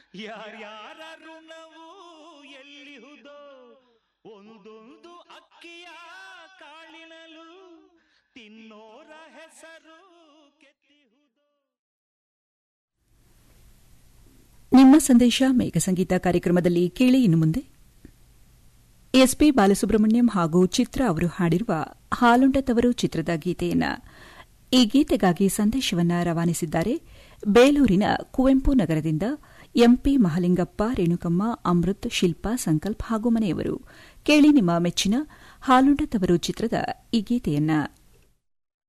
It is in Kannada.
ಯಾರ್ಯಾರ ಋಣವು ಎಲ್ಲಿಹುದೋ ಒಂದೊಂದು ಅಕ್ಕಿಯ ಕಾಳಿನಲು ತಿನ್ನೋರ ಹೆಸರು ಕೆತ್ತಿಹುದೋ ನಿಮ್ಮ ಸಂದೇಶ ಮೇಘ ಸಂಗೀತ ಕಾರ್ಯಕ್ರಮದಲ್ಲಿ ಕೇಳಿ ಇನ್ನು ಮುಂದೆ ಎಸ್ಪಿ ಬಾಲಸುಬ್ರಹ್ಮಣ್ಯಂ ಹಾಗೂ ಚಿತ್ರ ಅವರು ಹಾಡಿರುವ ಹಾಲುಂಡತವರು ಚಿತ್ರದ ಗೀತೆಯನ್ನ ಈ ಗೀತೆಗಾಗಿ ಸಂದೇಶವನ್ನ ರವಾನಿಸಿದ್ದಾರೆ ಬೇಲೂರಿನ ಕುವೆಂಪು ನಗರದಿಂದ ಎಂಪಿ ಮಹಲಿಂಗಪ್ಪ ರೇಣುಕಮ್ಮ ಅಮೃತ್ ಶಿಲ್ಪಾ ಸಂಕಲ್ಪ ಹಾಗೂ ಮನೆಯವರು ಕೇಳಿ ನಿಮ್ಮ ಮೆಚ್ಚಿನ ಹಾಲುಂಡತವರು ಚಿತ್ರದ ಈ ಗೀತೆಯನ್ನ